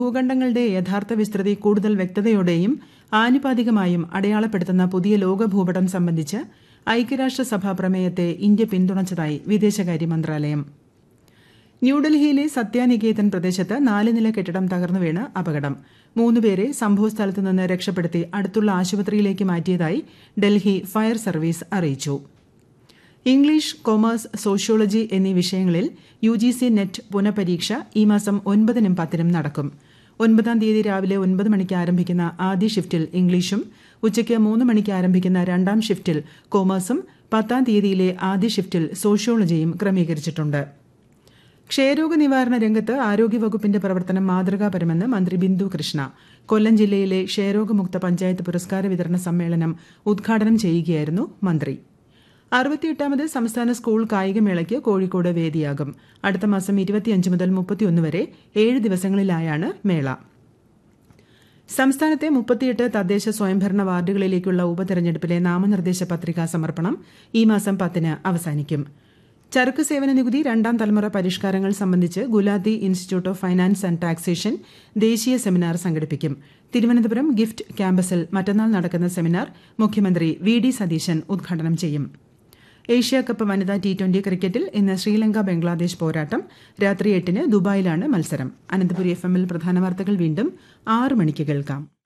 ഭൂഖണ്ഡങ്ങളുടെ യഥാർത്ഥ വിസ്തൃതി കൂടുതൽ വ്യക്തതയോടെയും ആനുപാതികമായും അടയാളപ്പെടുത്തുന്ന പുതിയ ലോക ഭൂപടം സംബന്ധിച്ച് ഐക്യരാഷ്ട്രസഭാ പ്രമേയത്തെ ഇന്ത്യ പിന്തുണച്ചതായി വിദേശകാര്യ മന്ത്രാലയം ന്യൂഡൽഹിയിലെ സത്യാനികേതൻ പ്രദേശത്ത് നാല് നില കെട്ടിടം തകർന്നു വീണ് അപകടം മൂന്നുപേരെ സംഭവസ്ഥലത്ത് നിന്ന് രക്ഷപ്പെടുത്തി അടുത്തുള്ള ആശുപത്രിയിലേക്ക് മാറ്റിയതായി ഡൽഹി ഫയർ സർവീസ് അറിയിച്ചു ഇംഗ്ലീഷ് കൊമേഴ്സ് സോഷ്യോളജി എന്നീ വിഷയങ്ങളിൽ യു ജി സി നെറ്റ് പുനഃപരീക്ഷ ഈ മാസം ഒൻപതിനും പത്തിനും നടക്കും ഒൻപതാം തീയതി രാവിലെ ഒൻപത് മണിക്ക് ആരംഭിക്കുന്ന ആദ്യ ഷിഫ്റ്റിൽ ഇംഗ്ലീഷും ഉച്ചയ്ക്ക് മൂന്ന് മണിക്ക് ആരംഭിക്കുന്ന രണ്ടാം ഷിഫ്റ്റിൽ കൊമേഴ്സും പത്താം തീയതിയിലെ ആദ്യ ഷിഫ്റ്റിൽ സോഷ്യോളജിയും ക്രമീകരിച്ചിട്ടുണ്ട് ക്ഷയരോഗ നിവാരണ രംഗത്ത് ആരോഗ്യവകുപ്പിന്റെ പ്രവർത്തനം മാതൃകാപരമെന്ന് മന്ത്രി ബിന്ദു കൃഷ്ണ കൊല്ലം ജില്ലയിലെ ക്ഷയരോഗമുക്ത പഞ്ചായത്ത് പുരസ്കാര വിതരണ സമ്മേളനം ഉദ്ഘാടനം ചെയ്യുകയായിരുന്നു മന്ത്രി അറുപത്തിയെട്ടാമത് സംസ്ഥാന സ്കൂൾ കായികമേളയ്ക്ക് കോഴിക്കോട് വേദിയാകും അടുത്ത മാസം ഇരുപത്തിയഞ്ച് മുതൽ മുപ്പത്തിയൊന്ന് വരെ ഏഴ് ദിവസങ്ങളിലായാണ് മേള സംസ്ഥാനത്തെ മുപ്പത്തിയെട്ട് തദ്ദേശ സ്വയംഭരണ വാർഡുകളിലേക്കുള്ള ഉപതെരഞ്ഞെടുപ്പിലെ നാമനിർദ്ദേശ പത്രികാ സമർപ്പണം ഈ മാസം പത്തിന് അവസാനിക്കും ചരക്ക് സേവന നികുതി രണ്ടാം തലമുറ പരിഷ്കാരങ്ങൾ സംബന്ധിച്ച് Gulati institute of finance and taxation ദേശീയ സെമിനാർ സംഘടിപ്പിക്കും തിരുവനന്തപുരം ഗിഫ്റ്റ് ക്യാമ്പസിൽ മറ്റന്നാൾ നടക്കുന്ന സെമിനാർ മുഖ്യമന്ത്രി വി ഡി സതീശൻ ഉദ്ഘാടനം ചെയ്യും ഏഷ്യ കപ്പ് വനിതാ ടി ട്വന്റി ക്രിക്കറ്റിൽ ഇന്ന് ശ്രീലങ്ക ബംഗ്ലാദേശ് പോരാട്ടം രാത്രി എട്ടിന് ദുബായിലാണ് മത്സരം അനന്തപുരി എഫ് എമ്മിൽ പ്രധാന വാർത്തകൾ വീണ്ടും ആറ് മണിക്ക് കേൾക്കാം